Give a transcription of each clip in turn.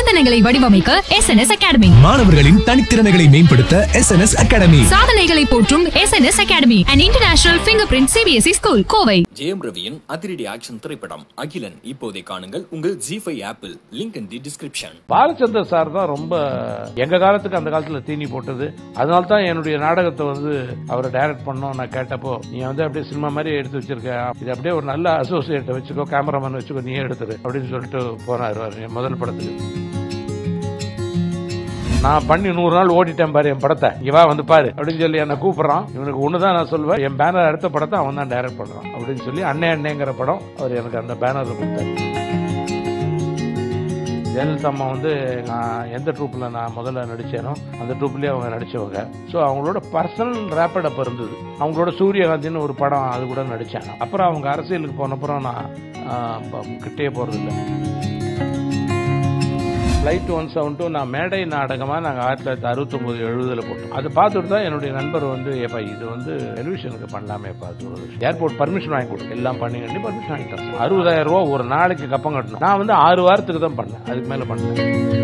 சாதனைகளை வடிவமைக்க S N S academy மாணவர்களின் தனித்திறமைகளை மேம்படுத்த எஸ் என் எஸ் அகாடமி சாதனைகளை போற்றும் S N S academy and international finger print CBSE school Kovai Jayam ரவியின் அதிரடி ஆக்ஷன் திரைப்படம் அகிலன் இப்போதை காணுங்கள் உங்கள் Zee five apple link in the description Balachander sir தான் ரொம்ப எங்க காலத்துக்கு அந்த காலத்துல தீனி போட்டது அதனால தான் என்னுடைய நாடகத்தை வந்து அவரை டைரக்ட் பண்ணோம் நான் கேட்டப்போ நீ வந்து அப்படியே சினிமா மாதிரி எடுத்து வச்சிருக்க இது அப்படியே ஒரு நல்ல அசோசியேட்டை வச்சுக்கோ கேமராமேன் வச்சுக்கோ நீயே எடுத்துரு அப்படின்னு சொல்லிட்டு போனார் அவர் என் முதல் படத்துக்கு நான் பண்ணி நூறு நாள் ஓடிட்டேன் பாரு என் படத்தை இங்க வா வந்து பாரு அப்படின்னு சொல்லி என்ன கூப்பிடுறான் இவனுக்கு ஒண்ணுதான் நான் சொல்லுவேன் என் பேனர் அடுத்த படத்தை அவன் தான் டைரக்ட் பண்றான் அப்படின்னு சொல்லி அண்ணே அண்ணேங்கிற படம் அவர் எனக்கு அந்த பேனர் கொடுத்தாரு ஜெயலலிதா அம்மா வந்து நான் எந்த ட்ரூப்பில் நான் முதல்ல நடிச்சேனோ அந்த ட்ரூப்லேயே அவங்க நடிச்சவங்க ஸோ அவங்களோட பர்சனல் ரேப்பட் அப்போ இருந்தது அவங்களோட சூரியகாந்தின்னு ஒரு படம் அது கூட நடித்தேன் அப்புறம் அவங்க அரசியலுக்கு போனப்புறம் நான் ஆஹ், ப- கிட்டே போகிறதில்ல ஃப்ளைட் ஒன் செவன் டூ நான் மேடை நாடகமாக நாங்கள் ஆயிரத்தி தொள்ளாயிரத்தி அறுபத்தொம்போது எழுபதில் போட்டோம் அது பார்த்துட்டு தான் என்னுடைய நண்பர் வந்து ஏப்பா இது வந்து டெலிவிஷனுக்கு பண்ணலாமே பார்த்து ஏர்போர்ட் பர்மிஷன் வாங்கி கொடு எல்லாம் பண்ணி கட்டி பர்மிஷன் வாங்கிட்டேன் அறுபதாயிரம் ரூபா ஒரு நாளைக்கு கப்பம் கட்டணும் நான் வந்து ஆறு வாரத்துக்கு தான் பண்ணேன் அதுக்கு மேலே பண்ணேன்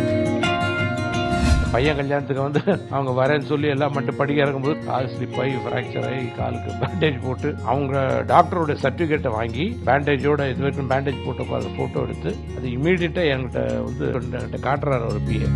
பையன் கல்யாணத்துக்கு வந்து அவங்க வரேன்னு சொல்லி எல்லாம் மட்டும் படிக்க இறங்கும்போது கால் ஸ்லிப் ஆகி ஃப்ராக்சர் ஆகி காலுக்கு பேண்டேஜ் போட்டு அவங்க டாக்டரோட சர்டிஃபிகேட்டை வாங்கி பேண்டேஜோட இது வரைக்கும் பேண்டேஜ் போட்டு அதை ஃபோட்டோ எடுத்து அது இமீடியட்டாக என்கிட்ட வந்து என்கிட்ட காட்டுறாரு ஒரு பிஏ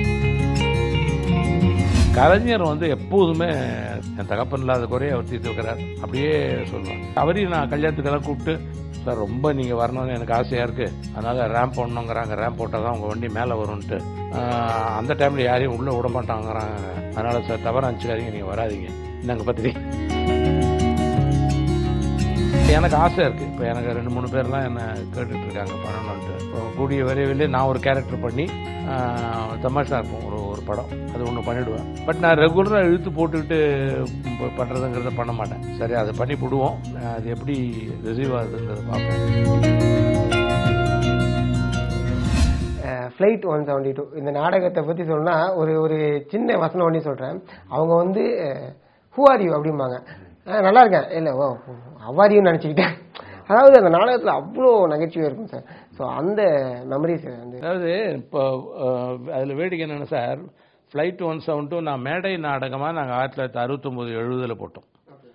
கலைஞர் வந்து எப்போதுமே என் தகப்பன் இல்லாத குறைய அவர் தீர்த்து வைக்கிறார் அப்படியே சொல்லுவார் அவரையும் நான் கல்யாணத்துக்கெல்லாம் கூப்பிட்டு சார் ரொம்ப நீங்கள் வரணும்னு எனக்கு ஆசையாக இருக்குது அதனால் ரேம்ப் போடணுங்கிறாங்க ரேம்ப் போட்டால் தான் உங்கள் வண்டி மேலே வரும்ன்ட்டு ஆஹ், அந்த டைமில் யாரையும் உள்ளே விட மாட்டாங்கிறாங்க அதனால் சார் தவறாக நினச்சிக்காதீங்க நீங்கள் வராதீங்க இந்தாங்க பத்திரிக்கை எனக்கு ஆசை இருக்கு இப்போ எனக்கு ரெண்டு மூணு பேர்லாம் என்ன கேட்டுட்டு இருக்காங்க பண்ணணும்ட்டு இப்போ கூடிய விரைவில் நான் ஒரு கேரக்டர் பண்ணி ஆஹ், தமாஷா இருக்கும் ஒரு ஒரு படம் அது ஒன்று பண்ணிடுவேன் பட் நான் ரெகுலராக இழுத்து போட்டுக்கிட்டு ப- பண்றதுங்கிறத பண்ண மாட்டேன் சரி அதை பண்ணி விடுவோம் அது எப்படி ரிசீவ் ஆகுதுங்கிறத பார்ப்போம் ஃப்ளைட் ஒன் செவன்டி டூ இந்த நாடகத்தை பற்றி சொல்லணும்னா ஒரு ஒரு சின்ன வசனம் ஒன்றி சொல்கிறேன் அவங்க வந்து ஹூ ஆர் யூ அப்படிம்பாங்க "அஹ், நல்லா இருக்கேன் இல்லை ஓ அவ்வாரியும் நினச்சிக்கிட்டேன் அதாவது அந்த நாடகத்தில் அவ்வளோ நகைச்சுவை இருக்கும் சார் ஸோ அந்த மெமரிஸ் வந்து அதாவது இப்போ அதில் வேடிக்கை என்னென்ன sir flight one seven two நான் மேடை நாடகமாக நாங்கள் ஆயிரத்தி தொள்ளாயிரத்தி அறுபத்தொம்போது எழுபதில் போட்டோம்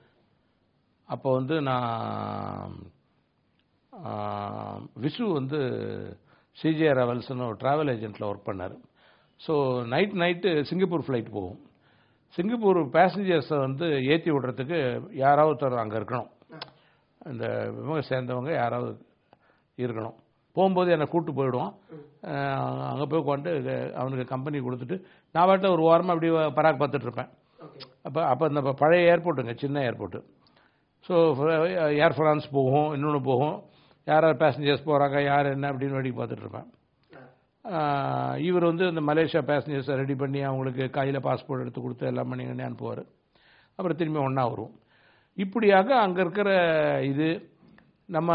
அப்போ வந்து நான் ஆ, விசு வந்து சிஜே ரவல்ஸ்னு ஒரு ட்ராவல் ஏஜென்ட்டில் ஒர்க் பண்ணார் so night night Singapore flight போகும் சிங்கப்பூர் பேசஞ்சர்ஸை வந்து ஏற்றி விடுறதுக்கு யாராவது ஒருத்தர் அங்கே இருக்கணும் இந்த இவங்க சேர்ந்தவங்க யாராவது இருக்கணும் போகும்போது என்னை கூட்டு போயிடுவான் அங்கே போய் உட்காந்து அவனுக்கு கம்பெனி கொடுத்துட்டு நான் பாட்டில் ஒரு வாரமாக அப்படி பராக் பார்த்துட்டு இருப்பேன் அப்போ அப்போ இந்த பழைய ஏர்போர்ட்டுங்க சின்ன ஏர்போர்ட்டு ஸோ ஏர் ஃப்ரான்ஸ் போகும் இன்னொன்று போகும் யார் யார் பேசஞ்சர்ஸ் போகிறாங்க யார் என்ன அப்படின்னு வேடிக்கை பார்த்துட்டு இருப்பேன் ஆஹ் இவர் வந்து இந்த மலேசியா பேசஞ்சர்ஸை ரெடி பண்ணி அவங்களுக்கு கையில் பாஸ்போர்ட் எடுத்து கொடுத்து எல்லாம் பண்ணி பண்ணி அனுப்புவார் அப்புறம் திரும்பி ஒன்றா வருவோம் இப்படியாக அங்கே இருக்கிற இது நம்ம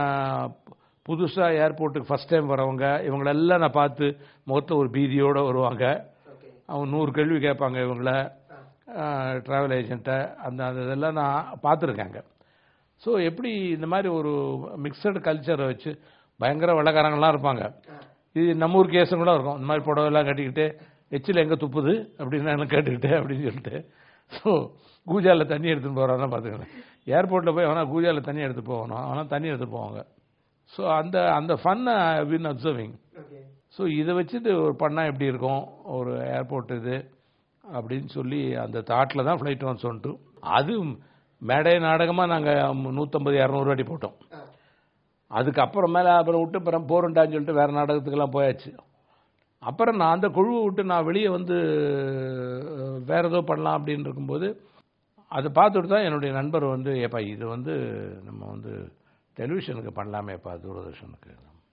புதுசாக ஏர்போர்ட்டுக்கு ஃபஸ்ட் டைம் வரவங்க இவங்களெல்லாம் நான் பார்த்து முகத்தில் ஒரு பீதியோடு வருவாங்க அவங்க நூறு கேள்வி கேட்பாங்க இவங்கள ட்ராவல் ஏஜென்ட்டை அந்த அந்த இதெல்லாம் நான் பார்த்துருக்கேங்க ஸோ எப்படி இந்த மாதிரி ஒரு மிக்சடு கல்ச்சரை வச்சு பயங்கர வெள்ளக்காரங்களாம் இருப்பாங்க இது நம்ம ஊர் கேஸும் கூட இருக்கும் இந்த மாதிரி புடவைலாம் கட்டிக்கிட்டு எச்சில் எங்கே துப்புது அப்படின்னு நான் கேட்டுக்கிட்டு அப்படின்னு சொல்லிட்டு ஸோ கூஜாவில் தண்ணி எடுத்துன்னு போகிறான்னா பார்த்துக்கிறேன் ஏர்போர்ட்டில் போய் அவனா கூஜாவில் தண்ணி எடுத்து போகணும் அவனா தண்ணி எடுத்து போவாங்க ஸோ அந்த அந்த ஃபன்னை வின் அப்சர்விங் ஸோ இதை வச்சுட்டு ஒரு பண்ணால் எப்படி இருக்கும் ஒரு ஏர்போர்ட் இது அப்படின்னு சொல்லி அந்த தாட்டில் தான் ஃப்ளைட் ஒன் சொல்லிட்டு அது மேடை நாடகமாக நாங்கள் நூற்றம்பது இரநூறு வாட்டி போட்டோம் அதுக்கப்புறமேல அப்புறம் விட்டு அப்புறம் போறண்டான்னு சொல்லிட்டு வேறு நாடகத்துக்கெல்லாம் போயாச்சு அப்புறம் நான் அந்த குழுவை விட்டு நான் வெளியே வந்து அஹ், வேற ஏதோ பண்ணலாம் அப்படின்னு இருக்கும்போது அதை பார்த்துட்டு தான் என்னுடைய நண்பர் வந்து ஏப்பா இது வந்து நம்ம வந்து டெலிவிஷனுக்கு பண்ணலாமேப்பா தூரதர்ஷனுக்கு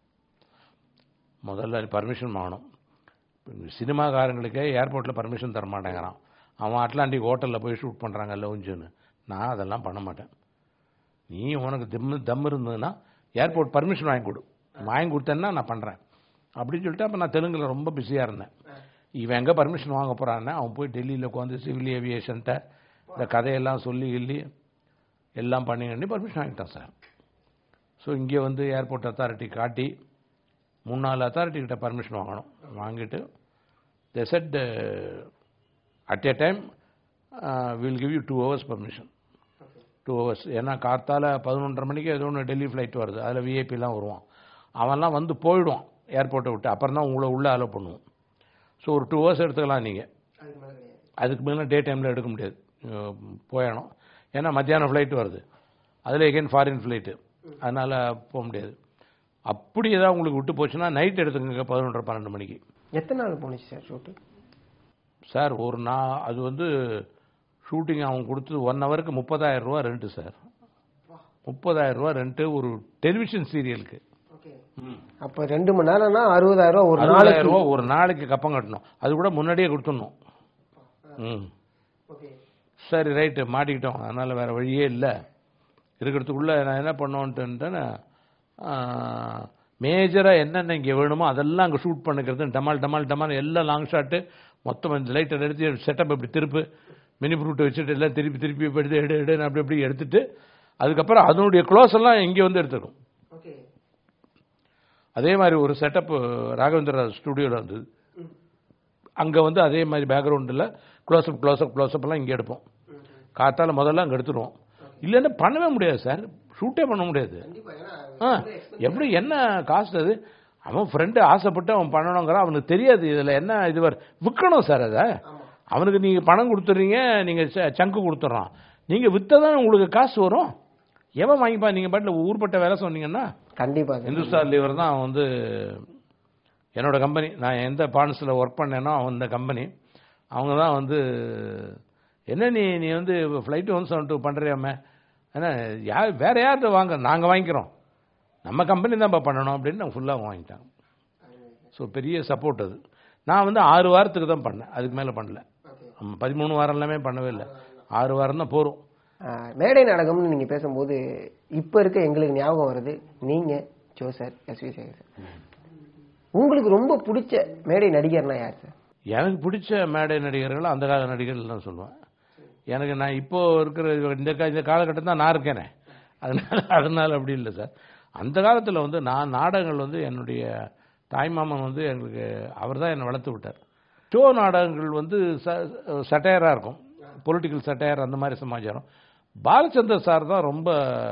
முதல்ல பர்மிஷன் வாங்கணும் சினிமாக்காரங்களுக்கே ஏர்போர்ட்டில் பர்மிஷன் தர மாட்டேங்கிறான் அவன் அட்லாண்டிக் ஹோட்டலில் போய் ஷூட் பண்ணுறாங்க லவுஞ்சுன்னு நான் அதெல்லாம் பண்ண மாட்டேன் நீ உனக்கு தம் தம் இருந்ததுன்னா ஏர்போர்ட் பர்மிஷன் வாங்கி கொடு வாங்கி கொடுத்தேன்னா நான் பண்ணுறேன் அப்படின்னு சொல்லிட்டு அப்போ நான் தெலுங்கில் ரொம்ப பிஸியாக இருந்தேன் இவன் எங்கே பர்மிஷன் வாங்க போகிறான்னு அவன் போய் டெல்லியில் உட்காந்து சிவில் ஏவியேஷன்ட்ட இந்த கதையெல்லாம் சொல்லி கிள்ளி எல்லாம் பண்ணி பண்ணி பர்மிஷன் வாங்கிட்டான் சார் ஸோ இங்கே வந்து ஏர்போர்ட் அத்தாரிட்டி காட்டி மூணு நாலு அத்தாரிட்டி கிட்ட பர்மிஷன் வாங்கணும் வாங்கிட்டு they set at a time will give you two hours permission two hours ஏன்னா கார்த்தால பதினொன்றரை மணிக்கு ஏதோ ஒன்று டெல்லி ஃப்ளைட் வருது அதில் விஐபிலாம் வருவான் அவன்லாம் வந்து போயிடுவான் ஏர்போர்ட்டை விட்டு அப்புறம் தான் உங்களை உள்ளே அலோவ் பண்ணுவோம் ஸோ ஒரு டூ ஹவர்ஸ் எடுத்துக்கலாம் நீங்கள் அதுக்கு மேலே டே டைமில் எடுக்க முடியாது அஹ் போயிடணும் ஏன்னா மத்தியானம் ஃப்ளைட் வருது அதில் எகைன் ஃபாரின் ஃப்ளைட்டு அதனால் போக முடியாது அப்படி ஏதாவது உங்களுக்கு விட்டு போச்சுன்னா நைட் எடுத்துக்கங்க பதினொன்றரை பன்னெண்டு மணிக்கு எத்தனை நாள் போணுச்சு சார் ஷூட்டு சார் ஒரு நான் அது வந்து ஷூட்டிங் அவங்க கொடுத்தது ஒன் ஹவருக்கு முப்பதாயிரம் ரூபா ரெண்ட்டு சார் முப்பதாயிரம் ரூபா ரெண்ட்டு ஒரு டெலிவிஷன் சீரியலுக்கு அப்போ ரெண்டு மணி நேரம்னா அறுபதாயிரம் ரூபா ஒரு அறுபதாயிரம் நாளைக்கு ரூபா ஒரு நாளைக்கு கப்பம் கட்டணும் அது கூட முன்னாடியே கொடுத்துடணும் ம் சரி ரைட்டு மாட்டிக்கிட்டோம் அதனால் வேறு வழியே இல்லை இருக்கிறதுக்குள்ளே நான் என்ன பண்ணோன்ட்டுன்னு மேஜராக என்னென்ன இங்கே வேணுமோ அதெல்லாம் அங்கே ஷூட் பண்ணிக்கிறது டமால் டமால் டமால் எல்லாம் லாங் ஷாட்டு மொத்தம் இந்த லைட்டை நிறுத்தி செட்டப் இப்படி திருப்பு மினி ஃப்ரூட்டை வச்சுட்டு எல்லாம் திருப்பி திருப்பி இப்படி எடுத்து எடு எடுன்னு அப்படி அப்படி எடுத்துட்டு அதுக்கப்புறம் அதனுடைய க்ளோஸ் எல்லாம் இங்கே வந்து எடுத்துக்கும் அதே மாதிரி ஒரு செட்டப் ராகவேந்திர ஸ்டுடியோவில் இருந்தது அங்கே வந்து அதே மாதிரி பேக்ரவுண்டில் க்ளோஸ்அப் க்ளோஸ்அப் க்ளோஸ்அப்லாம் இங்கே எடுப்போம் காத்தால முதல்ல அங்கே எடுத்துருவோம் இல்லைன்னா பண்ணவே முடியாது சார் ஷூட்டே பண்ண முடியாது ஆ எப்படி என்ன காஸ்ட் அது அவன் ஃப்ரெண்டு ஆசைப்பட்டு அவன் பண்ணணுங்கிறான் அவனுக்கு தெரியாது இதில் என்ன இது வர விற்கணும் சார் அதை அவனுக்கு நீங்கள் பணம் கொடுத்துட்றீங்க நீங்கள் சங்கு கொடுத்துட்றான் நீங்கள் விற்றதான் உங்களுக்கு காசு வரும் எவன் வாங்கிப்பா நீங்கள் பாட்டில் ஊர்பட்ட வேலை சொன்னீங்கன்னா கண்டிப்பா சார் இந்துஸ்தான் லீவர் தான் அவன் வந்து என்னோட கம்பெனி நான் எந்த பான்ஸில் ஒர்க் பண்ணேனோ அந்த கம்பெனி அவங்க தான் வந்து என்ன நீ நீ வந்து ஃப்ளைட் ஒன் செவன் டூ பண்ணுறியாமே ஏன்னா யார் வேற யார்கிட்ட வாங்க நாங்கள் வாங்கிக்கிறோம் நம்ம கம்பெனி தான் பண்ணணும் அப்படின்னு நாங்கள் ஃபுல்லாக வாங்கிட்டாங்க ஸோ பெரிய சப்போர்ட் அது நான் வந்து ஆறு வாரத்துக்கு தான் பண்ணேன் அதுக்கு மேலே பண்ணல ஆமா, பதிமூணு வாரம் எல்லாமே பண்ணவே இல்லை ஆறு வாரம் தான் போகிறோம் ஆஹ், மேடை நாடகம்னு நீங்க பேசும்போது இப்ப இருக்க எங்களுக்கு ஞாபகம் வருது நீங்க ஜோசர் எஸ் வி சேகர் சார் உங்களுக்கு ரொம்ப பிடிச்ச மேடை நடிகர்னா யார் சார் எனக்கு பிடிச்ச மேடை நடிகர்கள் அந்த கால நடிகர்கள் தான் சொல்லுவேன் எனக்கு நான் இப்போ இருக்கிற இந்த கா- இந்த காலகட்டம் தான் நான் இருக்கேனே அதனால அதனால அப்படி இல்லை சார் அந்த காலத்தில் வந்து நான் நாடகங்கள் வந்து என்னுடைய தாய்மாமன் வந்து எங்களுக்கு அவர் தான் என்னை வளர்த்து விட்டார் ஷோ நாடகங்கள் வந்து சட்டையராக இருக்கும் பொலிட்டிக்கல் சட்டையர் அந்த மாதிரி சமாச்சாரம் பாலச்சந்தர் சார் தான் ரொம்ப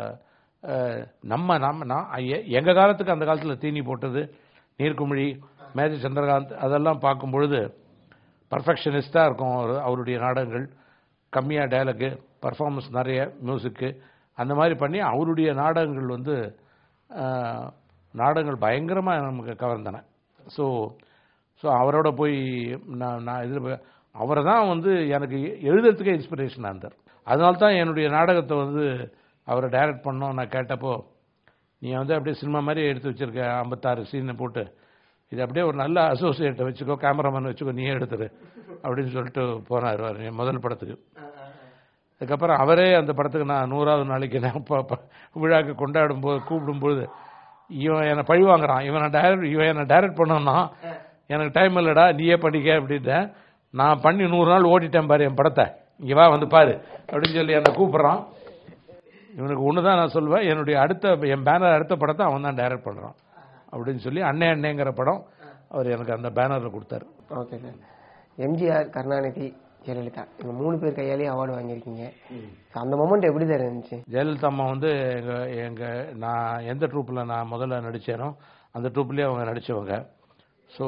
அஹ், நம்ம நம்ம நான் எ- எங்க காலத்துக்கு அந்த காலத்தில் தீனி போட்டது நீர்க்குமிழி மேஜர் சந்திரகாந்த் அதெல்லாம் பார்க்கும் பொழுது பர்ஃபெக்ஷனிஸ்டாக இருக்கும் அவர் அவருடைய நாடகங்கள் கம்மியாக டயலாகு பர்ஃபார்மன்ஸ் நிறைய மியூசிக்கு அந்த மாதிரி பண்ணி அவருடைய நாடகங்கள் வந்து அஹ், நாடகங்கள் பயங்கரமாக நமக்கு கவர்ந்தன ஸோ ஸோ அவரோட போய் நான் நான் இதில் அவரை தான் வந்து எனக்கு எழுதுறதுக்கே இன்ஸ்பிரேஷனாக இருந்தார் அதனால தான் என்னுடைய நாடகத்தை வந்து அவரை டைரக்ட் பண்ணோம் நான் கேட்டப்போ நீ வந்து அப்படியே சினிமா மாதிரி எடுத்து வச்சிருக்க ஐம்பத்தாறு சீனை போட்டு இது அப்படியே ஒரு நல்ல அசோசியேட்டை வச்சுக்கோ கேமராமேன் வச்சுக்கோ நீயே எடுத்துரு அப்படின்னு சொல்லிட்டு போனார் அவர் என் முதல் படத்துக்கு அதுக்கப்புறம் அவரே அந்த படத்துக்கு நான் நூறாவது நாளைக்கு நான் ப- ப- விழாக்கு கொண்டாடும் போது கூப்பிடும்போது இவன் என்னை பழி வாங்குறான் இவனை டைரக்ட் இவன் என்னை டைரக்ட் பண்ணோன்னா எனக்கு டைம் இல்லைடா நீயே பண்ணிக்க அப்படின்ட்டேன் நான் பண்ணி நூறு நாள் ஓட்டிட்டேன் பாரு என் படத்தை இங்கே வா வந்து பாரு அப்படின்னு சொல்லி என்னை கூப்பிட்றான் இவனுக்கு ஒன்று தான் நான் சொல்லுவேன் என்னுடைய அடுத்த என் பேனர் அடுத்த படத்தை அவன் தான் டைரக்ட் பண்ணுறான் அப்படின்னு சொல்லி அண்ணே அண்ணேங்கிற படம் அவர் எனக்கு அந்த பேனரில் கொடுத்தாரு okay sir MGR Karunanidhi Jayalalithaa இவங்க மூணு பேர் கையாலேயே அவார்டு வாங்கியிருக்கீங்க So, அந்த மொமெண்ட் எப்படி சார் இருந்துச்சு ஜெயலலிதா அம்மா வந்து எங்கள் எங்கள் நான் எந்த ட்ரூப்பில் நான் முதல்ல நடித்தேனோ அந்த ட்ரூப்லேயே அவங்க நடித்தவங்க ஸோ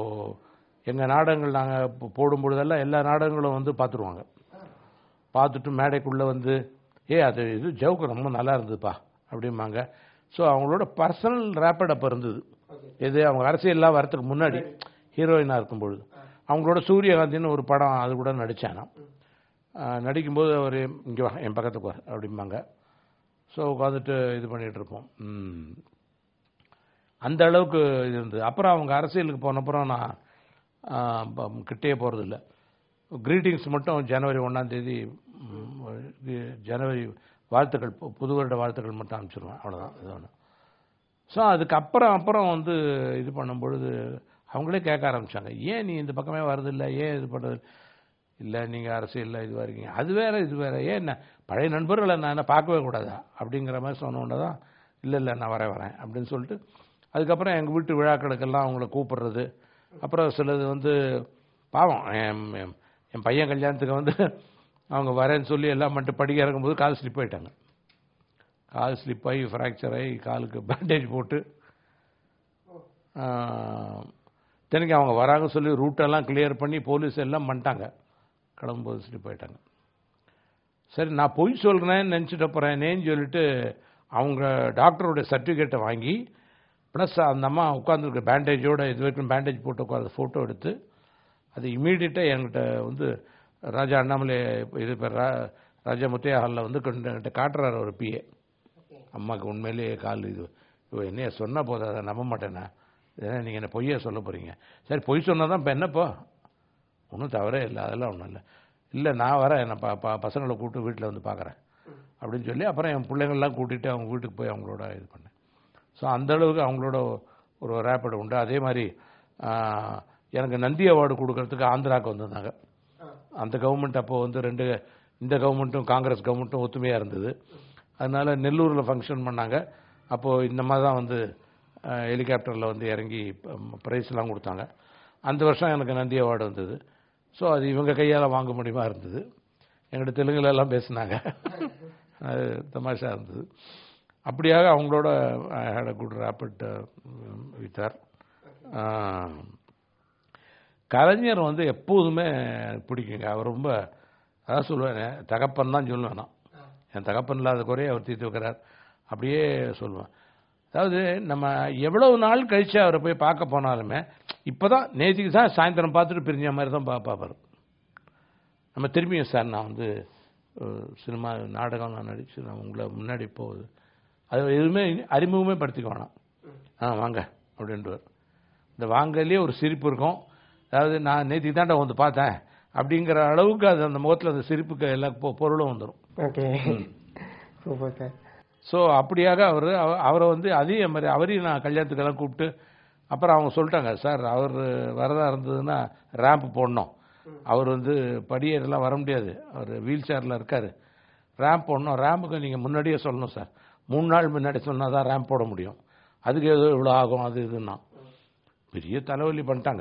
எங்கள் நாடகங்கள் நாங்கள் போடும் பொழுதெல்லாம் எல்லா நாடகங்களும் வந்து பார்த்துருவாங்க பார்த்துட்டு மேடைக்குள்ளே வந்து ஏ அது இது ஜவுக்கு ரொம்ப நல்லா இருந்ததுப்பா அப்படிம்பாங்க ஸோ அவங்களோட பர்சனல் ரேப்பட் அப்போ இருந்தது எது அவங்க அரசியல்லாம் வரத்துக்கு முன்னாடி ஹீரோயினாக இருக்கும்பொழுது அவங்களோட சூரியகாந்தின்னு ஒரு படம் அது கூட நடித்தேன் நான் ஆஹ் நடிக்கும்போது அவர் இங்கே வா என் பக்கத்துக்கு வா அப்படிம்பாங்க ஸோ உட்காந்துட்டு இது பண்ணிகிட்டு இருப்போம் ம். அந்த அளவுக்கு இது இருந்தது அப்புறம் அவங்க அரசியலுக்கு போனப்புறம் நான் ஆஹ், ப- கிட்டே போகிறதில்ல கிரீட்டிங்ஸ் மட்டும் ஜனவரி ஒன்றாந்தேதி ஜனவரி வாழ்த்துக்கள் பு- புது வருட வாழ்த்துக்கள் மட்டும் அனுப்பிச்சிடுவேன் அவ்வளோதான் இது ஒன்று ஸோ அதுக்கப்புறம் அப்புறம் வந்து இது பண்ணும் பொழுது அவங்களே கேட்க ஆரம்பிச்சாங்க ஏன் நீ இந்த பக்கமே வரதில்லை ஏன் இது பண்ணுறது இல்லை நீங்கள் அரசியலில் இதுவாக இருக்கீங்க அது வேற இது வேற ஏன் என்ன பழைய நண்பர்களை நான் என்ன பார்க்கவே கூடாதா அப்படிங்கிற மாதிரி சொன்ன உடனே தான் இல்லை இல்லை நான் வரேன் வரேன் அப்படின்னு சொல்லிட்டு அதுக்கப்புறம் எங்கள் வீட்டு விழாக்களுக்கெல்லாம் அவங்கள கூப்பிடுறது அப்புறம் சிலது வந்து பாவம் என் என்- என் பையன் கல்யாணத்துக்கு வந்து அவங்க வரேன்னு சொல்லி எல்லாம் மட்டும் படிக்க இறங்கும்போது கால் ஸ்லிப் ஆயிட்டாங்க கால் ஸ்லிப் ஆகி ஃப்ராக்சர் ஆகி காலுக்கு பேண்டேஜ் போட்டு தினைக்கு அவங்க வராங்க சொல்லி ரூட்டெல்லாம் கிளியர் பண்ணி போலீஸ் எல்லாம் பண்ணிட்டாங்க கிளம்பும்போது ஸ்லிப் ஆயிட்டாங்க சரி நான் பொய் சொல்கிறேன்னு நினச்சிட்டு போகிறேனேன்னு சொல்லிட்டு அவங்க டாக்டரோட சர்டிஃபிகேட்டை வாங்கி ப்ளஸ் அந்த அம்மா உட்காந்துருக்க பேண்டேஜோட இது வரைக்கும் பேண்டேஜ் போட்டு உட்காந்து ஃபோட்டோ எடுத்து அது இமீடியட்டாக என்கிட்ட வந்து ராஜா அண்ணாமலை இது பேர் ரா ராஜா முத்தையா ஹாலில் வந்து கொண்டு என்கிட்ட காட்டுறாரு ஒரு பிஏ அம்மாவுக்கு உண்மையிலேயே கால் இது இவ என்னைய சொன்ன போது அதை நம்ப மாட்டேனா ஏன்னா நீங்கள் என்ன பொய்யா சொல்ல போகிறீங்க சரி பொய் சொன்னால் தான் இப்போ என்னப்போ ஒன்றும் தவறே இல்லை அதெல்லாம் ஒன்றும் இல்லை இல்லை நான் வரேன் என்ன ப ப பசங்களை கூப்பிட்டு வீட்டில் வந்து பார்க்குறேன் அப்படின்னு சொல்லி அப்புறம் என் பிள்ளைங்கள்லாம் கூட்டிகிட்டு அவங்க வீட்டுக்கு போய் அவங்களோட இது பண்ணேன் ஸோ அந்த அளவுக்கு அவங்களோட ஒரு ரேப்பிட் உண்டு அதே மாதிரி ஆ, எனக்கு நந்தி அவார்டு கொடுக்கறதுக்கு ஆந்திராவுக்கு வந்திருந்தாங்க அந்த கவர்மெண்ட் அப்போ வந்து ரெண்டு இந்த கவர்மெண்ட்டும் காங்கிரஸ் கவர்மெண்ட்டும் ஒத்துமையாக இருந்தது அதனால நெல்லூரில் ஃபங்க்ஷன் பண்ணாங்க அப்போது இந்த மாதிரி தான் வந்து ஹெலிகாப்டரில் வந்து இறங்கி ப்ரைஸ்லாம் கொடுத்தாங்க அந்த வருஷம் எனக்கு நந்தி அவார்டு வந்தது ஸோ அது இவங்க கையால் வாங்க முடியுமா இருந்தது எங்கிட்ட தெலுங்குல எல்லாம் பேசினாங்க அது தமாஷா இருந்தது அப்படியாக அவங்களோட I had a good rapport வித்தார் கலைஞர் வந்து எப்போதுமே எனக்கு பிடிக்குங்க அவர் ரொம்ப அதான் சொல்லுவேன் தகப்பன் தான் சொல்லுவேன் நான் என் தகப்பன் இல்லாத குறைய அவர் தீர்த்து வைக்கிறார் அப்படியே சொல்லுவேன் அதாவது நம்ம எவ்வளவு நாள் கழிச்சு அவரை போய் பார்க்க போனாலுமே இப்போதான் நேற்றுக்கு தான் சாயந்தரம் பார்த்துட்டு பிரிஞ்ச மாதிரி தான் பா பார்ப்பாரு நம்ம திரும்பியும் சார் நான் வந்து அஹ், சினிமா நாடகம் நான் நடிச்சு நான் உங்களை முன்னாடி போகுது அது எதுவுமே அறிமுகமே படுத்திக்க வேணாம் ஆ வாங்க அப்படின்ட்டு இந்த வாங்கலேயே ஒரு சிரிப்பு இருக்கும் அதாவது நான் நேற்றுக்கு தாண்டா வந்து பார்த்தேன் அப்படிங்கிற அளவுக்கு அது அந்த முகத்தில் அந்த சிரிப்புக்கு எல்லா பொ- பொருளும் வந்துடும் ஓகே சூப்பர் சார் ஸோ அப்படியாக அவர் அவரை வந்து அதே மாதிரி அவரையும் நான் கல்யாணத்துக்கெல்லாம் கூப்பிட்டு அப்புறம் அவங்க சொல்லிட்டாங்க சார் அவர் வரதா இருந்ததுன்னா ரேம்ப் போடணும் அவர் வந்து படியேறலாம் வர முடியாது அவர் வீல் சேரில் இருக்கார் ரேம்ப் போடணும் ரேம்புக்கு நீங்கள் முன்னாடியே சொல்லணும் சார் மூணு நாள் முன்னாடி சொன்னால் தான் ரேம்ப் போட முடியும் அதுக்கு ஏதோ இவ்வளோ ஆகும் அது இதுன்னா பெரிய தலைவலி பண்ணிட்டாங்க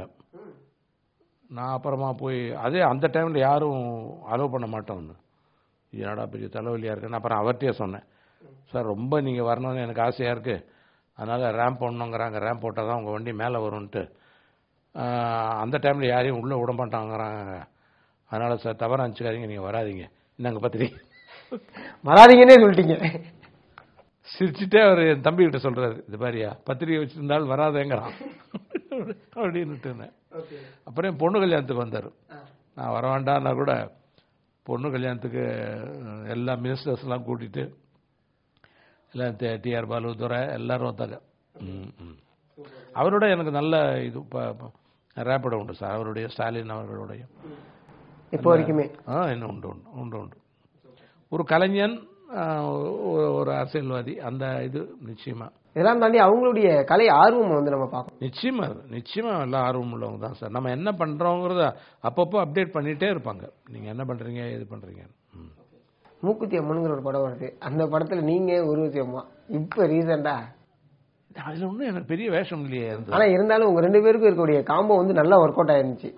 நான் அப்புறமா போய் அதே அந்த டைமில் யாரும் அலோவ் பண்ண மாட்டோம்னு இது என்னடா பெரிய தலைவலியாக இருக்குன்னு அப்புறம் அவர்கிட்டயே சொன்னேன் சார் ரொம்ப நீங்கள் வரணும்னு எனக்கு ஆசையாக இருக்குது அதனால் ரேம்ப் போடணுங்கிறாங்க ரேம்ப் போட்டால் தான் உங்கள் வண்டி மேலே வரும்ன்ட்டு ஆஹ், அந்த டைமில் யாரையும் உள்ளே விட மாட்டாங்கிறாங்க அதனால் சார் தவறாக நினச்சிக்காதீங்க நீங்கள் வராதீங்க இந்தாங்க பத்திரிக்கை வராதீங்கன்னே சொல்லிட்டீங்க சிரிச்சுட்டே அவர் என் தம்பிகிட்ட சொல்கிறாரு இது மாதிரியா பத்திரிக்கை வச்சுருந்தால் வராதேங்கிறான் அப்படின்னுட்டு இருந்தேன் அப்புறம் என் பொண்ணு கல்யாணத்துக்கு வந்தார் நான் வர வேண்டாம்னா கூட பொண்ணு கல்யாணத்துக்கு அஹ், எல்லா மினிஸ்டர்ஸ்லாம் கூட்டிட்டு எல்லாம் டிஆர் பாலு துரை எல்லாரும் வந்தாங்க ம், ம். அவரோட எனக்கு நல்ல இது ரேப்பிட உண்டு சார் அவருடைய ஸ்டாலின் அவர்களுடைய இப்போ வரைக்குமே ஆ என்ன உண்டு உண்டு உண்டு உண்டு ஒரு கலைஞன் ஆ, ஒரு- ஒரு அரசியல்வாதி அந்த இது நிச்சயமா இதெல்லாம் தாண்டி அவங்களுடைய கலை ஆர்வம் வந்து நம்ம பார்க்கணும் நிச்சயமா அது. நிச்சயமா எல்லாம் ஆர்வம் உள்ளவங்க தான் சார் நம்ம என்ன பண்றோங்கிறத அப்பப்போ அப்டேட் பண்ணிட்டே இருப்பாங்க நீங்க என்ன பண்றீங்க எது பண்றீங்க ம். மூக்குத்தி அம்மனுங்கிற ஒரு படம் வருது அந்த படத்துல நீங்க உருவத்தி அம்மா இப்ப ரீசெண்டா அதுல ஒன்றும் எனக்கு பெரிய வேஷம் இல்லையே இருந்தது ஆனா இருந்தாலும் உங்க ரெண்டு பேருக்கும் இருக்கக்கூடிய காம்போ வந்து நல்லா ஒர்க் அவுட் ஆயிருந்துச்சு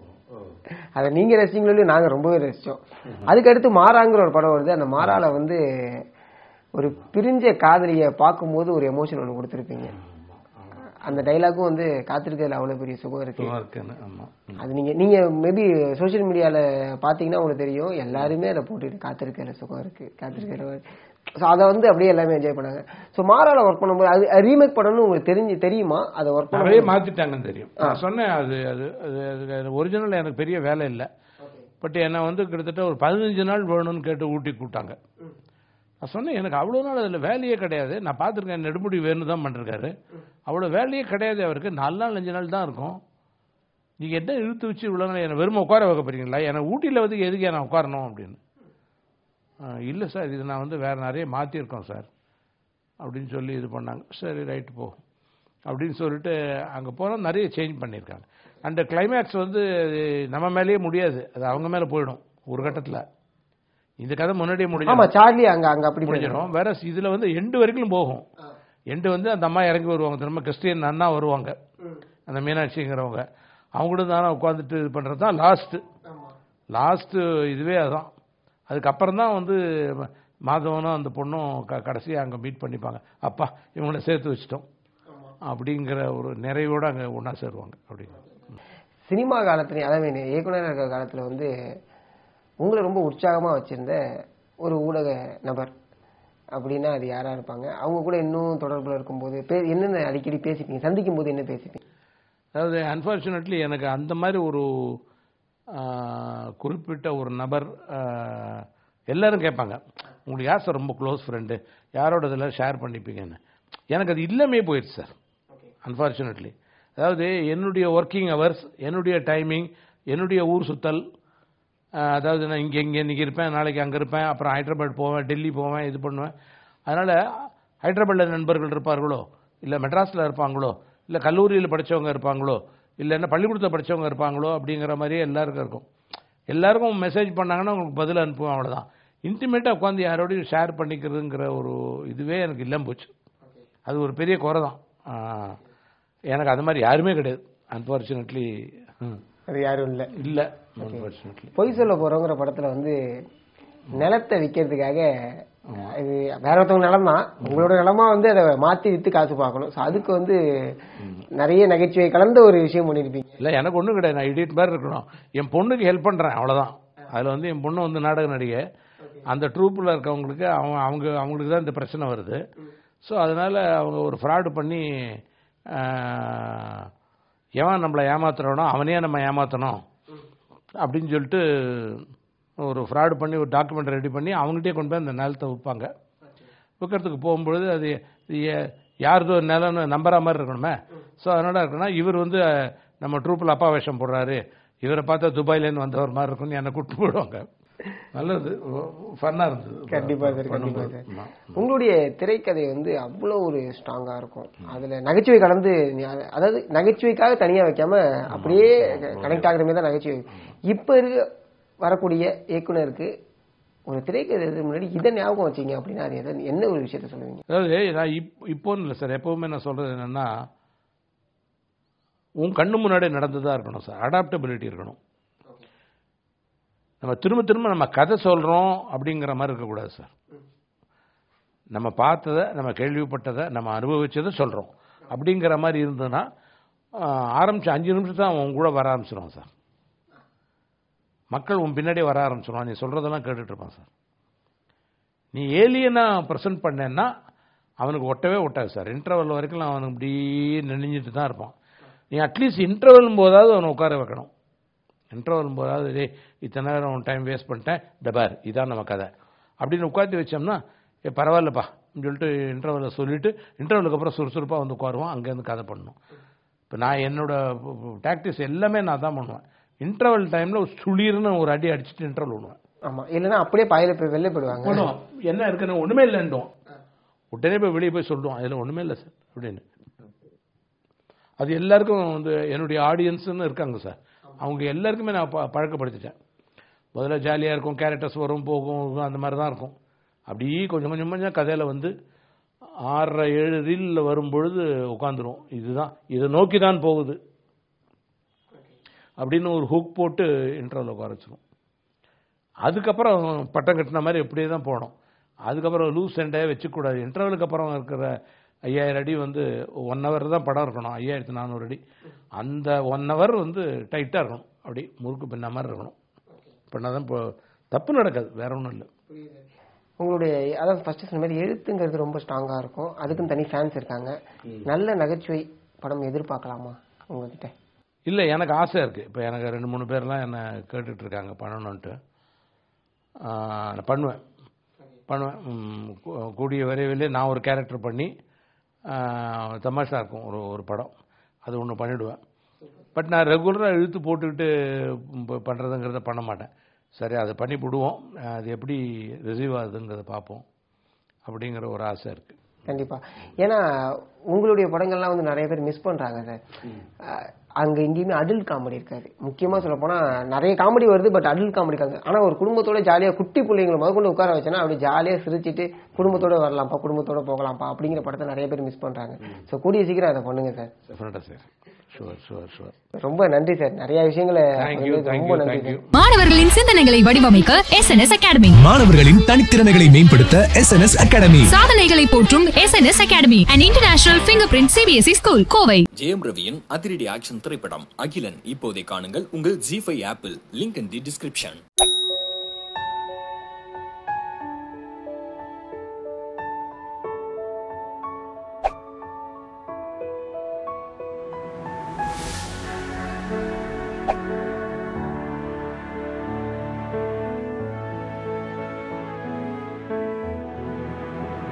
அதை நீங்க ரசிச்சீங்களோ இல்லையோ நாங்க ரொம்பவே ரசிச்சோம் அதுக்கடுத்து மாறாங்கிற ஒரு படம் வருது அந்த மாறால வந்து ஒரு பிரிஞ்ச காதலிய பார்க்கும்போது ஒரு எமோஷன் ஒன்று கொடுத்துருப்பீங்க அந்த டைலாக்கும் வந்து காத்திருக்கிறதுல அவ்வளவு பெரிய சுகம் இருக்கு சும்மா இருக்குன்னு ஆமா ம். அது நீங்க நீங்க மேபி சோஷியல் மீடியால பாத்தீங்கன்னா உங்களுக்கு தெரியும் எல்லாருமே அதை போட்டுட்டு காத்திருக்கிற சுகம் இருக்கு காத்திருக்கிற ஸோ அதை வந்து அப்படியே எல்லாமே என்ஜாய் பண்ணாங்க ஸோ மாறால ஒர்க் பண்ணும்போது அது ரீமேக் பண்ணணும்னு உங்களுக்கு தெரிஞ்சு தெரியுமா அதை ஒர்க் பண்ண நிறைய மாத்திட்டாங்கன்னு தெரியும் நான் சொன்னேன் அது அது அது அது ஒரிஜினல் எனக்கு பெரிய வேலை இல்லை பட் என்னை வந்து கிட்டத்தட்ட ஒரு பதினஞ்சு நாள் வேணும்னு கேட்டு ஊட்டி கூப்பிட்டாங்க நான் சொன்னேன் எனக்கு அவ்வளோ நாள் அதில் வேலையே கிடையாது நான் பார்த்துருக்கேன் நெடுமுடி வேணும் தான் பண்ணிருக்காரு அவ்வளோ வேலையே கிடையாது அவருக்கு நாலு நாள் அஞ்சு நாள் தான் இருக்கும் நீங்கள் என்ன இழுத்து வச்சு இவ்வளோ நாள் என்னை வெறும் உட்கார வைக்க போறீங்களா என்னை ஊட்டியில் வந்து எதுக்கு நான் உட்காரணும் அப்படின்னு இல்லை சார் இது நான் வந்து வேறு நிறைய மாற்றிருக்கோம் சார் அப்படின்னு சொல்லி இது பண்ணாங்க சரி ரைட்டு போ அப்படின்னு சொல்லிட்டு அங்கே போனால் நிறைய சேஞ்ச் பண்ணியிருக்காங்க அந்த கிளைமேக்ஸ் வந்து அது நம்ம மேலேயே முடியாது அது அவங்க மேலே போயிடும் ஒரு கட்டத்தில் இந்த கதை முன்னாடியே ஆமா முடிஞ்சிடும் சார்லி அங்க அங்க அப்படி முடிஞ்சிடும் வேற இதுல வந்து எண்டு வரைக்கும் போகும் எண்டு வந்து அந்த அம்மா இறங்கி வருவாங்க திரும்ப கிறிஸ்டியன் அண்ணா வருவாங்க அந்த மீனாட்சிங்கிறவங்க அவங்க கூட தானே உட்காந்துட்டு இது பண்ணுறது தான் லாஸ்ட்டு லாஸ்ட்டு இதுவே அதுதான் அதுக்கப்புறம் தான் வந்து ம- மாதவனும் அந்த பொண்ணும் க கடைசியாக அங்கே மீட் பண்ணிப்பாங்க அப்பா இவங்களை சேர்த்து வச்சிட்டோம் அப்படிங்கிற ஒரு நிறைவோடு அங்கே ஒன்றா சேருவாங்க அப்படிங்கிற சினிமா காலத்துல அதாவது இயக்குனர் இருக்கிற காலத்துல வந்து உங்களை ரொம்ப உற்சாகமா வச்சிருந்த ஒரு ஊடக நபர் அப்படின்னா அது யாரா இருப்பாங்க அவங்க கூட இன்னும் தொடர்புல இருக்கும்போது பே என்னென்ன அடிக்கடி பேசிப்பீங்க சந்திக்கும் போது என்ன பேசிப்பீங்க அதாவது அன்ஃபார்ச்சுனேட்லி எனக்கு அந்த மாதிரி ஒரு ஆ, குறிப்பிட்ட ஒரு நபர் ஆ, எல்லாரும் கேட்பாங்க உங்களுக்கு யார் சார் ரொம்ப க்ளோஸ் ஃப்ரெண்டு யாரோட இதெல்லாம் ஷேர் பண்ணிப்பீங்கன்னு எனக்கு அது இல்லாமே போயிடுச்சு சார் அன்ஃபார்ச்சுனேட்லி அதாவது என்னுடைய ஒர்க்கிங் ஹவர்ஸ் என்னுடைய டைமிங் என்னுடைய ஊர் சுத்தல் ஆ, அதாவது நான் இங்கே இங்கே இன்றைக்கி இருப்பேன் நாளைக்கு அங்கே இருப்பேன் அப்புறம் ஹைதராபாத் போவேன் டெல்லி போவேன் இது பண்ணுவேன் அதனால் ஹைதராபாத்தில் நண்பர்கள் இருப்பார்களோ இல்லை மெட்ராஸில் இருப்பாங்களோ இல்லை கல்லூரியில் படித்தவங்க இருப்பாங்களோ இல்லைன்னா பள்ளிக்கூடத்தில் படித்தவங்க இருப்பாங்களோ அப்படிங்கிற மாதிரியே எல்லாருக்கும் இருக்கும் எல்லாருக்கும் மெசேஜ் பண்ணாங்கன்னா உங்களுக்கு பதில் அனுப்புவேன் அவ்வளோதான் இன்டிமேட்டாக உட்காந்து யாரோடையும் ஷேர் பண்ணிக்கிறதுங்கிற ஒரு இதுவே எனக்கு இல்லாமல் போச்சு அது ஒரு பெரிய குறை தான் ஆ, எனக்கு அது மாதிரி யாருமே கிடையாது அன்ஃபார்ச்சுனேட்லி அது யாரும் இல்ல இல்லை அன்ஃபார்ச்சுனேட்லி பொய் சொல்ல போறோங்கிற படத்துல வந்து நிலத்தை விற்கிறதுக்காக இது வேற ஒருத்தவங்க நிலம் தான் உங்களோட நிலமா வந்து அதை மாத்தி வித்து காசு பார்க்கணும் So அதுக்கு வந்து நிறைய நகைச்சுவை கலந்த ஒரு விஷயம் பண்ணிருப்பீங்க இல்லை எனக்கு ஒன்றும் கிடையாது நான் இடியட் மாதிரி இருக்கணும் என் பொண்ணுக்கு ஹெல்ப் பண்ணுறேன் அவ்வளோதான் அதில் வந்து என் பொண்ணு வந்து நாடக நடிகை அந்த ட்ரூப்பில் இருக்கவங்களுக்கு அவங்க அவங்க அவங்களுக்கு தான் இந்த பிரச்சனை வருது ஸோ அதனால் அவங்க ஒரு ஃப்ராடு பண்ணி ஆஹ், எவன் நம்மளை ஏமாத்துறானோ அவனையே நம்ம ஏமாற்றணும் அப்படின்னு சொல்லிட்டு ஒரு ஃப்ராடு பண்ணி ஒரு டாக்குமெண்ட் ரெடி பண்ணி அவங்ககிட்டயே கொண்டு போய் அந்த நிலத்தை விற்பாங்க விற்கிறதுக்கு போகும்பொழுது அது இது ஏ- யாருதோ நிலம்னு நம்புற மாதிரி இருக்கணுமே ஸோ அதனால இருக்குன்னா இவர் வந்து அஹ், நம்ம ட்ரூப்பில் அப்பா வேஷம் போடுறாரு இவரை பார்த்தா துபாயிலேருந்து வந்தவர் மாதிரி இருக்குன்னு என்னை கூப்பிட்டு போயிடுவாங்க நல்லது ஃபன்னாக இருந்தது கண்டிப்பா சார் கண்டிப்பா பண்ணும்போது. சார் ஆமா. உங்களுடைய திரைக்கதை வந்து அவ்வளவு ஒரு ஸ்ட்ராங்கா இருக்கும் அதுல நகைச்சுவை கலந்து நீ- அதாவது நகைச்சுவைக்காக தனியா வைக்காம அப்படியே கனெக்ட் ஆகுற மாதிரி தான் நகைச்சுவை இப்ப இருக்க வரக்கூடிய இயக்குனருக்கு ஒரு திரைக்கதை எழுதுறதுக்கு முன்னாடி இதை ஞாபகம் வச்சீங்க அப்படின்னா அது எதை- என்ன ஒரு விஷயத்த சொல்லுவீங்க அதாவது நான் இப் இப்போன்னு இல்லை சார் எப்பவுமே நான் சொல்றது என்னன்னா உன் கண்ணு முன்னாடி நடந்ததா இருக்கணும் சார் அடாப்டபிலிட்டி இருக்கணும் நம்ம திரும்ப திரும்ப நம்ம கதை சொல்றோம் அப்படிங்கிற மாதிரி இருக்கக்கூடாது சார் நம்ம பார்த்ததை நம்ம கேள்விப்பட்டதை நம்ம அனுபவிச்சதை சொல்றோம் அப்படிங்கிற மாதிரி இருந்ததுன்னா ஆஹ், ஆரம்பிச்ச அஞ்சு நிமிஷம் தான் உன் கூட வர ஆரம்பிச்சிடும் சார் மக்கள் உன் பின்னாடி வர ஆரம்பிச்சிடும் நீ சொல்றதெல்லாம் கேட்டுட்டு இருப்பான் சார் நீ ஏலியனா ப்ரெசென்ட் பண்ணேன்னா அவனுக்கு ஒட்டவே ஒட்டாது சார் இன்டர்வல் வரைக்கும் அவனுக்கு இப்படியே நினைஞ்சிட்டு தான் இருப்பான் நீ அட்லீஸ்ட் இன்டர்வல் போதாவது அவனை உட்கார வைக்கணும் இன்டர்வல் போதாவது டேய் இத்தனை நேரம் டைம் வேஸ்ட் பண்ணிட்டேன் இந்த பார் இதான் நம்ம கதை அப்படின்னு உட்காந்து வச்சோம்னா ஏ பரவாயில்லப்பா அப்படின்னு சொல்லிட்டு இன்டர்வலை சொல்லிட்டு இன்டர்வலுக்கு அப்புறம் சுறுசுறுப்பாக வந்து உட்காருவான் அங்கேருந்து கதை பண்ணணும் இப்போ நான் என்னோட டாக்டிஸ் எல்லாமே நான் தான் பண்ணுவேன் இன்டர்வல் டைமில் சுளீர்னு ஒரு அடி அடிச்சுட்டு இன்டர்வல் விடுவேன் ஆமா இல்லைன்னா அப்படியே பாயில போய் வெளில போயிடுவாங்க பண்ணுவோம் என்ன இருக்குன்னு ஒண்ணுமே இல்லைன்றோம் உடனே போய் வெளியே போய் சொல்லுவோம் அதில் ஒண்ணுமே இல்லை சார் அப்படின்னு அது எல்லாருக்கும் வந்து என்னுடைய ஆடியன்ஸ்னு இருக்காங்க சார் அவங்க எல்லாருக்குமே நான் ப- பழக்கப்படுத்திட்டேன் முதல்ல ஜாலியாக இருக்கும் கேரக்டர்ஸ் வரும் போகும் அந்த மாதிரி தான் இருக்கும் அப்படியே கொஞ்சம் கொஞ்சம் கொஞ்சம் கதையில் வந்து ஆறரை ஏழு ரீலில் வரும்பொழுது உட்காந்துரும் இதுதான் இதை நோக்கி தான் போகுது அப்படின்னு ஒரு ஹுக் போட்டு இன்டர்வல் உட்கார வச்சிரும் அதுக்கப்புறம் பட்டம் கட்டின மாதிரி எப்படியே தான் போகணும் அதுக்கப்புறம் லூஸ் எண்டே வச்சுக்கூடாது இன்டர்வலுக்கு அப்புறம் இருக்கிற ஐயாயிரம் அடி வந்து ஒன் ஹவர் தான் படம் இருக்கணும் ஐயாயிரத்தி நானூறு அடி அந்த ஒன் ஹவர் வந்து டைட்டாக இருக்கணும் அப்படி முறுக்கு பின்ன மாதிரி இருக்கணும் பண்ணால் தான் இப்போ தப்பு நடக்காது வேற ஒன்றும் இல்லை உங்களுடைய அதாவது ஃபர்ஸ்ட் சொன்ன மாதிரி எழுத்துங்கிறது ரொம்ப ஸ்ட்ராங்கா இருக்கும் அதுக்குன்னு தனி ஃபேன்ஸ் இருக்காங்க நல்ல நகைச்சுவை படம் எதிர்பார்க்கலாமா உங்ககிட்ட இல்லை எனக்கு ஆசை இருக்குது இப்போ எனக்கு ரெண்டு மூணு பேர்லாம் என்னை கேட்டுட்டு இருக்காங்க பண்ணணுன்ட்டு ஆஹ் நான் பண்ணுவேன் பண்ணுவேன் ம், கூ- கூடிய விரைவில் நான் ஒரு கேரக்டர் பண்ணி ஆஹ் தமாஷா இருக்கும் ஒரு ஒரு படம் அது ஒன்று பண்ணிவிடுவேன் பட் நான் ரெகுலராக இழுத்து போட்டுக்கிட்டு ப- பண்ணுறதுங்கிறத பண்ண மாட்டேன் சரி அதை பண்ணி விடுவோம் அது எப்படி ரிசீவ் ஆகுதுங்கிறத பார்ப்போம் அப்படிங்கிற ஒரு ஆசை இருக்குது கண்டிப்பா ஏன்னா உங்களுடைய படங்கள்லாம் வந்து நிறைய பேர் மிஸ் பண்றாங்க சார் அஹ் அங்க எங்கேயுமே அடல்ட் காமெடி இருக்காது முக்கியமா சொல்ல போனா நிறைய காமெடி வருது பட் அடல்ட் காமெடி இருக்காங்க ஆனா ஒரு குடும்பத்தோட ஜாலியா குட்டி பிள்ளைங்களை முதல் கொண்டு உட்கார வச்சேன்னா அப்படி ஜாலியா சிரிச்சிட்டு குடும்பத்தோட வரலாம்ப்பா குடும்பத்தோட போகலாம்ப்பா அப்படிங்கிற படத்தை நிறைய பேர் மிஸ் பண்றாங்க சோ கூடிய சீக்கிரம் அதை பண்ணுங்க சார் டெஃபினட்டா சார் ஷுவர் ஷுவர் ஷுவர் ரொம்ப நன்றி சார் நிறைய விஷயங்களை தேங்க்யூ சொன்னதுக்கு தேங்க்யூ ரொம்ப நன்றி தேங்க்யூ சார் மாணவர்களின் சிந்தனைகளை வடிவமைக்க எஸ் என் எஸ் அகாடமி மாணவர்களின் தனித்திறமைகளை மேம்படுத்த எஸ் அகாடமி சாதனைகளை போற்றும் S N S academy and international finger print CBSE school Kovai Jayam ரவியின் அதிரடி ஆக்ஷன் திரைப்படம் அகிலன் இப்போதை காணுங்கள் உங்கள் Zee five apple link in the description